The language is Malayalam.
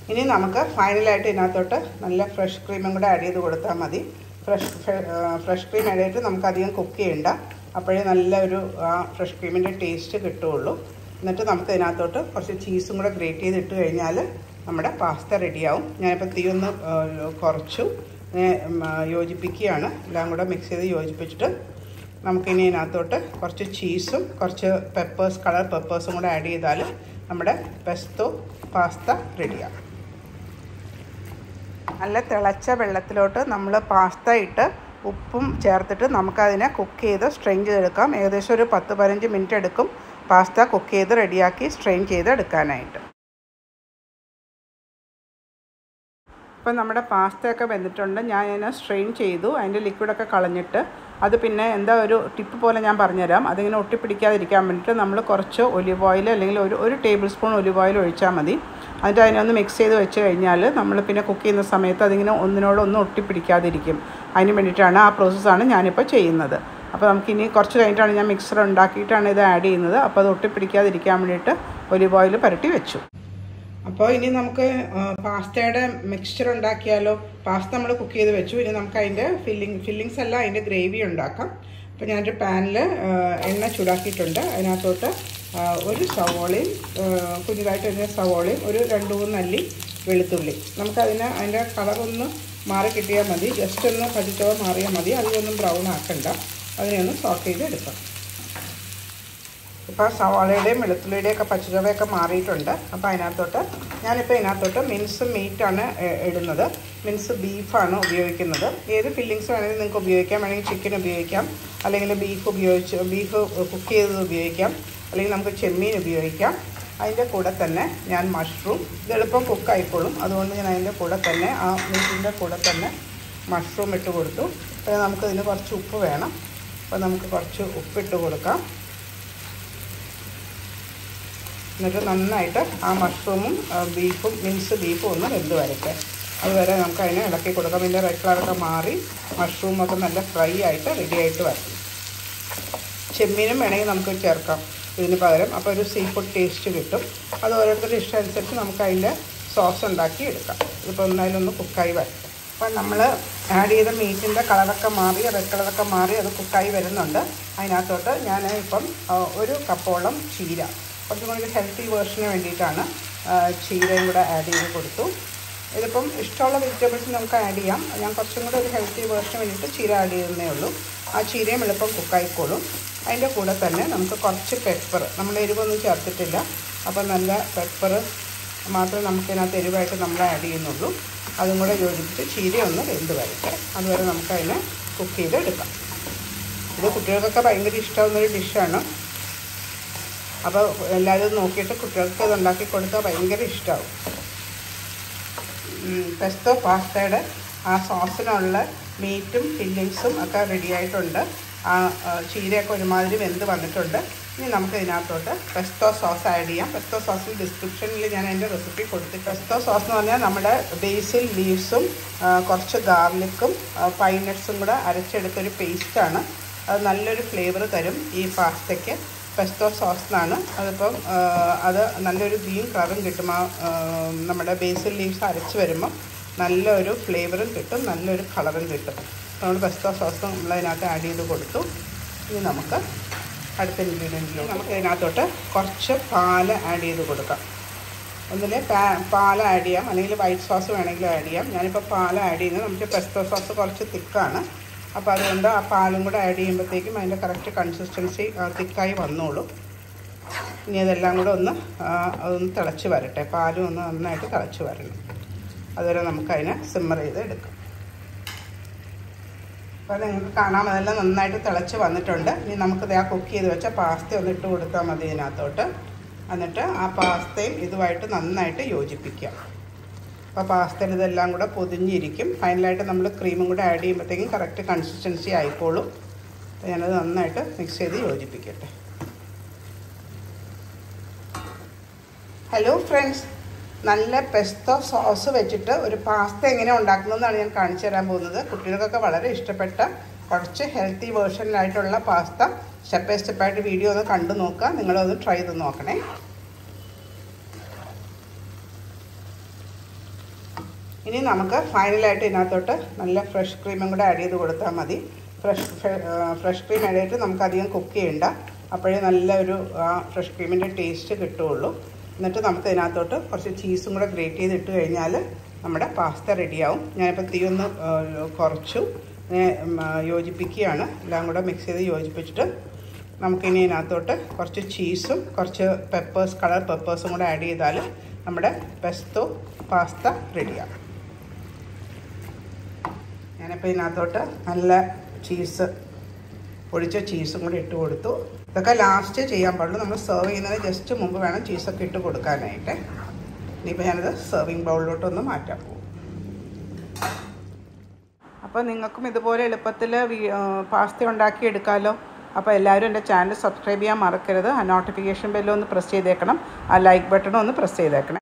ഇനി നമുക്ക് ഫൈനലായിട്ട് ഇതിനകത്തോട്ട് നല്ല ഫ്രഷ് ക്രീമും കൂടെ ആഡ് ചെയ്ത് കൊടുത്താൽ മതി ഫ്രഷ് ഫ്രഷ് ക്രീം ആഡ് ചെയ്തിട്ട് നമുക്ക് അധികം കുക്ക് ചെയ്യണ്ട അപ്പോഴേ നല്ല ഒരു ഫ്രഷ് ക്രീമിൻ്റെ ടേസ്റ്റ് കിട്ടുകയുള്ളൂ എന്നിട്ട് നമുക്ക് ഇതിനകത്തോട്ട് കുറച്ച് ചീസും കൂടെ ഗ്രേറ്റ് ചെയ്ത് ഇട്ട് കഴിഞ്ഞാൽ നമ്മുടെ പാസ്ത റെഡിയാവും ഞാനിപ്പോൾ തീ ഒന്ന് ആ, കുറച്ചു ഞാൻ, ഉം, ആ, യോജിപ്പിക്കുകയാണ് എല്ലാം കൂടെ മിക്സ് ചെയ്ത് യോജിപ്പിച്ചിട്ട് നമുക്കിനി ഇതിനകത്തോട്ട് കുറച്ച് ചീസും കുറച്ച് പെപ്പേഴ്സ് കളർ പെപ്പേഴ്സും കൂടെ ആഡ് ചെയ്താൽ നമ്മുടെ പെസ്തോ പാസ്ത റെഡിയാവും നല്ല തിളച്ച വെള്ളത്തിലോട്ട് നമ്മൾ പാസ്ത ഇട്ട് ഉപ്പും ചേർത്തിട്ട് നമുക്കതിനെ കുക്ക് ചെയ്ത് സ്ട്രെയിൻ ചെയ്തെടുക്കാം ഏകദേശം ഒരു പത്ത് പതിനഞ്ച് മിനിറ്റ് എടുക്കും പാസ്ത കുക്ക് ചെയ്ത് റെഡിയാക്കി സ്ട്രെയിൻ ചെയ്ത് എടുക്കാനായിട്ട് ഇപ്പം നമ്മുടെ പാസ്തയൊക്കെ വെന്തിട്ടുണ്ട് ഞാൻ അതിനെ സ്ട്രെയിൻ ചെയ്തു അതിൻ്റെ ലിക്വിഡൊക്കെ കളഞ്ഞിട്ട് അത് പിന്നെ എന്താ ഒരു ടിപ്പ് പോലെ ഞാൻ പറഞ്ഞുതരാം അതിങ്ങനെ ഒട്ടിപ്പിടിക്കാതിരിക്കാൻ വേണ്ടിയിട്ട് നമ്മൾ കുറച്ച് ഒലിവ് ഓയിൽ അല്ലെങ്കിൽ ഒരു ഒരു ടേബിൾ സ്പൂൺ ഒലിവ് ഓയിൽ ഒഴിച്ചാൽ മതി എന്നിട്ട് അതിനെ ഒന്ന് മിക്സ് ചെയ്ത് വെച്ച് കഴിഞ്ഞാൽ നമ്മൾ പിന്നെ കുക്ക് ചെയ്യുന്ന സമയത്ത് അതിങ്ങനെ ഒന്നിനോടൊന്നും ഒട്ടിപ്പിടിക്കാതിരിക്കും അതിന് വേണ്ടിയിട്ടാണ് ആ പ്രോസസ്സാണ് ഞാനിപ്പോൾ ചെയ്യുന്നത് അപ്പോൾ നമുക്കിനി കുറച്ച് കഴിഞ്ഞിട്ടാണ് ഞാൻ മിക്സർ ഉണ്ടാക്കിയിട്ടാണ് ഇത് ആഡ് ചെയ്യുന്നത് അപ്പോൾ അത് ഒട്ടിപ്പിടിക്കാതിരിക്കാൻ വേണ്ടിയിട്ട് ഒലിവ് ഓയിൽ പുരട്ടി വെച്ചു അപ്പോൾ ഇനി നമുക്ക് ആ, പാസ്തയുടെ മിക്സ്ചർ ഉണ്ടാക്കിയാലോ പാസ്ത നമ്മൾ കുക്ക് ചെയ്ത് വെച്ചു ഇനി നമുക്ക് അതിൻ്റെ ഫില്ലിങ് ഫില്ലിങ്സ് അല്ല അതിൻ്റെ ഗ്രേവി ഉണ്ടാക്കാം അപ്പോൾ ഞാനൊരു പാനിൽ എണ്ണ ചൂടാക്കിയിട്ടുണ്ട് അതിനകത്തോട്ട് ആ, ഒരു സവോളയും ആ, കുഞ്ഞിതായിട്ട് ഒരു സവോളയും ഒരു രണ്ട് മൂന്ന് അല്ലി വെളുത്തുള്ളി നമുക്കതിന് അതിൻ്റെ കളറൊന്ന് മാറി കിട്ടിയാൽ മതി ജസ്റ്റ് ഒന്ന് പതിച്ചോ മാറിയാൽ മതി അധികമൊന്നും ബ്രൗൺ ആക്കണ്ട അതിനെ ഒന്ന് സോട്ട് ചെയ്ത് എടുക്കാം ഇപ്പോൾ സവാളയുടെയും വെളുത്തുള്ളിയുടെയും ഒക്കെ പച്ചച്ചവയൊക്കെ മാറിയിട്ടുണ്ട് അപ്പോൾ അതിനകത്തോട്ട് ഞാനിപ്പോൾ ഇതിനകത്തോട്ട് മിൻസ് മീറ്റാണ് ഇടുന്നത് മിൻസ് ബീഫാണ് ഉപയോഗിക്കുന്നത് ഏത് ഫില്ലിങ്സ് വേണമെങ്കിലും നിങ്ങൾക്ക് ഉപയോഗിക്കാം വേണമെങ്കിൽ ചിക്കൻ ഉപയോഗിക്കാം അല്ലെങ്കിൽ ബീഫ് ഉപയോഗിച്ച് ബീഫ് കുക്ക് ചെയ്തത് ഉപയോഗിക്കാം അല്ലെങ്കിൽ നമുക്ക് ചെമ്മീൻ ഉപയോഗിക്കാം അതിൻ്റെ കൂടെ തന്നെ ഞാൻ മഷ്റൂം ഇത് എളുപ്പം കുക്ക് ആയിക്കോളും അതുകൊണ്ട് ഞാൻ അതിൻ്റെ കൂടെ തന്നെ ആ മീറ്റിൻ്റെ കൂടെ തന്നെ മഷ്റൂം ഇട്ട് കൊടുത്തു അപ്പോൾ നമുക്കിതിന് കുറച്ച് ഉപ്പ് വേണം അപ്പോൾ നമുക്ക് കുറച്ച് ഉപ്പിട്ട് കൊടുക്കാം എന്നിട്ട് നന്നായിട്ട് ആ മഷ്റൂമും ആ, ബീഫും മിൻസ് ബീഫും ഒന്ന് വെന്ത് വരട്ടെ അതുവരെ നമുക്ക് അതിനെ ഇളക്കി കൊടുക്കാം ഇതിൻ്റെ റെഡ് കളറൊക്കെ മാറി മഷ്റൂമൊക്കെ നല്ല ഫ്രൈ ആയിട്ട് റെഡി ആയിട്ട് വരണം ചെമ്മീനും വേണമെങ്കിൽ നമുക്ക് ചേർക്കാം ഇതിന് പകരം അപ്പോൾ ഒരു സീ ഫുഡ് ടേസ്റ്റ് കിട്ടും അത് ഓരോരുത്തരുടെ ഇഷ്ടം അനുസരിച്ച് നമുക്ക് അതിൻ്റെ സോസ് ഉണ്ടാക്കി എടുക്കാം ഇതിപ്പോൾ ഒന്നായാലൊന്ന് കുക്കായി വരട്ടെ അപ്പം നമ്മൾ ആഡ് ചെയ്ത മീറ്റിൻ്റെ കളറൊക്കെ മാറി റെഡ് കളറൊക്കെ മാറി അത് കുക്കായി വരുന്നുണ്ട് അതിനകത്തോട്ട് ഞാൻ ഇപ്പം ആ, ഒരു കപ്പോളം ചീര കുറച്ചും കൂടി ഒരു ഹെൽത്തി വേർഷന് വേണ്ടിയിട്ടാണ് ആ, ചീരയും കൂടെ ആഡ് ചെയ്ത് കൊടുത്തു ഇതിപ്പം ഇഷ്ടമുള്ള വെജിറ്റബിൾസ് നമുക്ക് ആഡ് ചെയ്യാം ഞാൻ കുറച്ചും കൂടെ ഒരു ഹെൽത്തി വേർഷന് വേണ്ടിയിട്ട് ചീര ആഡ് ചെയ്യുന്നേ ഉള്ളൂ ആ ചീരയും എളുപ്പം കുക്കായിക്കോളും അതിൻ്റെ കൂടെ തന്നെ നമുക്ക് കുറച്ച് പെപ്പർ നമ്മൾ എരിവൊന്നും ചേർത്തിട്ടില്ല അപ്പോൾ നല്ല പെപ്പർ മാത്രമേ നമുക്കിതിനകത്ത് എരിവായിട്ട് നമ്മൾ ആഡ് ചെയ്യുന്നുള്ളൂ അതും കൂടെ യോജിപ്പിച്ച് ചീര ഒന്ന് വെന്ത് വരട്ടെ അതുവരെ നമുക്കതിനെ കുക്ക് ചെയ്ത് എടുക്കാം ഇത് കുട്ടികൾക്കൊക്കെ ഭയങ്കര ഇഷ്ടമാവുന്നൊരു ഡിഷാണ് അപ്പോൾ എല്ലാവരും നോക്കിയിട്ട് കുട്ടികൾക്ക് ഇത് ഉണ്ടാക്കി കൊടുത്താൽ ഭയങ്കര ഇഷ്ടമാവും പെസ്തോ പാസ്തയുടെ ആ സോസിനുള്ള മീറ്റും ഫില്ലിങ്സും ഒക്കെ റെഡി ആയിട്ടുണ്ട് ആ ആ, ചീരയൊക്കെ ഒരുമാതിരി വെന്ത് വന്നിട്ടുണ്ട് ഇനി നമുക്ക് ഇതിനകത്തോട്ട് പെസ്തോ സോസ് ആഡ് ചെയ്യാം പെസ്തോ സോസിൽ ഡിസ്ക്രിപ്ഷനിൽ ഞാൻ അതിൻ്റെ റെസിപ്പി കൊടുത്തു പെസ്തോ സോസ് എന്ന് പറഞ്ഞാൽ നമ്മുടെ ബേസിൽ ലീവ്സും കുറച്ച് ഗാർലിക്കും പൈനട്ട്സും കൂടെ അരച്ചെടുത്തൊരു പേസ്റ്റാണ് അത് നല്ലൊരു ഫ്ലേവർ തരും ഈ പാസ്തയ്ക്ക് പെസ്തോ സോസ് എന്നാണ് അതിപ്പം ആ, അത് നല്ലൊരു ഗ്രീൻ കളറും കിട്ടും ആ ആ, നമ്മുടെ ബേസിൽ ലീവ്സ് അരച്ച് വരുമ്പോൾ നല്ലൊരു ഫ്ലേവറും കിട്ടും നല്ലൊരു കളറും കിട്ടും നമ്മൾ പെസ്തോ സോസ് നമ്മൾ അതിനകത്ത് ആഡ് ചെയ്ത് കൊടുത്തു ഇനി നമുക്ക് അടുത്ത ഇൻഗ്രീഡിയൻറ്റിലും നമുക്ക് ഇതിനകത്തോട്ട് കുറച്ച് പാല് ആഡ് ചെയ്ത് കൊടുക്കാം ഒന്നിൽ പാ പാൽ ആഡ് ചെയ്യാം അല്ലെങ്കിൽ വൈറ്റ് സോസ് വേണമെങ്കിലും ആഡ് ചെയ്യാം ഞാനിപ്പോൾ പാൽ ആഡ് ചെയ്യുന്നത് നമുക്ക് പെസ്തോ സോസ് കുറച്ച് തിക്കാണ് അപ്പോൾ അതുകൊണ്ട് ആ പാലും കൂടെ ആഡ് ചെയ്യുമ്പോഴത്തേക്കും അതിൻ്റെ കറക്റ്റ് കൺസിസ്റ്റൻസി തിക്കായി വന്നോളും ഇനി അതെല്ലാം കൂടെ ഒന്ന് ആ, അതൊന്ന് തിളച്ച് വരട്ടെ പാലും ഒന്ന് നന്നായിട്ട് തിളച്ച് വരണം അതുവരെ നമുക്കതിനെ സിമ്മർ ചെയ്ത് എടുക്കാം അപ്പോൾ നിങ്ങൾക്ക് കാണാം അതെല്ലാം നന്നായിട്ട് തിളച്ച് വന്നിട്ടുണ്ട് ഇനി നമുക്കിത് ആ കുക്ക് ചെയ്ത് വെച്ച പാസ്ത ഒന്ന് ഇട്ട് കൊടുത്താൽ മതി ഇതിനകത്തോട്ട് എന്നിട്ട് ആ പാസ്തയും ഇതുമായിട്ട് നന്നായിട്ട് യോജിപ്പിക്കാം അപ്പോൾ പാസ്തയിൽ ഇതെല്ലാം കൂടെ പൊതിഞ്ഞിരിക്കും ഫൈനലായിട്ട് നമ്മൾ ക്രീമും കൂടെ ആഡ് ചെയ്യുമ്പോഴത്തേക്കും കറക്റ്റ് കൺസിസ്റ്റൻസി ആയിക്കോളും അപ്പോൾ ഞാനത് നന്നായിട്ട് മിക്സ് ചെയ്ത് യോജിപ്പിക്കട്ടെ ഹലോ ഫ്രണ്ട്സ് നല്ല പെസ്തോ സോസ് വെച്ചിട്ട് ഒരു പാസ്ത എങ്ങനെ ഉണ്ടാക്കുന്നതെന്നാണ് ഞാൻ കാണിച്ചു തരാൻ പോകുന്നത് കുട്ടികൾക്കൊക്കെ വളരെ ഇഷ്ടപ്പെട്ട കുറച്ച് ഹെൽത്തി വേർഷനിലായിട്ടുള്ള പാസ്ത സ്റ്റെപ്പ് ബൈ സ്റ്റെപ്പായിട്ട് വീഡിയോ ഒന്ന് കണ്ടു നോക്കുക നിങ്ങളൊന്ന് ട്രൈ ചെയ്ത് നോക്കണേ ഇനി നമുക്ക് ഫൈനലായിട്ട് ഇതിനകത്തോട്ട് നല്ല ഫ്രഷ് ക്രീമും കൂടെ ആഡ് ചെയ്ത് കൊടുത്താൽ മതി ഫ്രഷ് ഫ്രഷ് ക്രീം ആഡ് ചെയ്തിട്ട് നമുക്ക് അധികം കുക്ക് ചെയ്യണ്ട അപ്പോഴേ നല്ലൊരു ഫ്രഷ് ക്രീമിൻ്റെ ടേസ്റ്റ് കിട്ടുകയുള്ളൂ എന്നിട്ട് നമുക്ക് ഇതിനകത്തോട്ട് കുറച്ച് ചീസും കൂടെ ഗ്രേറ്റ് ചെയ്ത് ഇട്ട് കഴിഞ്ഞാൽ നമ്മുടെ പാസ്ത റെഡിയാവും ഞാനിപ്പോൾ തീ ഒന്ന് കുറച്ചു യോജിപ്പിക്കുകയാണ് എല്ലാം കൂടെ മിക്സ് ചെയ്ത് യോജിപ്പിച്ചിട്ട് നമുക്കിനി ഇതിനകത്തോട്ട് കുറച്ച് ചീസും കുറച്ച് പെപ്പേഴ്സ് കളർ പെപ്പേഴ്സും കൂടെ ആഡ് ചെയ്താൽ നമ്മുടെ പെസ്തോ പാസ്ത റെഡിയാവും ഞാനിപ്പോൾ ഇതിനകത്തോട്ട് നല്ല ചീസ് പൊടിച്ച ചീസും കൂടി ഇട്ട് കൊടുത്തു ഇതൊക്കെ ലാസ്റ്റ് ചെയ്യാൻ പാടുള്ളൂ നമ്മൾ സെർവ് ചെയ്യുന്നതിന് ജസ്റ്റ് മുമ്പ് വേണം ചീസൊക്കെ ഇട്ട് കൊടുക്കാനായിട്ട് ഇനിയിപ്പോൾ ഞാനത് സെർവിങ് ബൗളിലോട്ടൊന്ന് മാറ്റാൻ പോകും അപ്പോൾ നിങ്ങൾക്കും ഇതുപോലെ എളുപ്പത്തിൽ പാസ്ത ഉണ്ടാക്കി എടുക്കാമല്ലോ അപ്പോൾ എല്ലാവരും എൻ്റെ ചാനൽ സബ്സ്ക്രൈബ് ചെയ്യാൻ മറക്കരുത് ആ നോട്ടിഫിക്കേഷൻ ബെല്ലൊന്ന് പ്രസ് ചെയ്തേക്കണം ആ ലൈക്ക് ബട്ടണും ഒന്ന് പ്രസ് ചെയ്തേക്കണം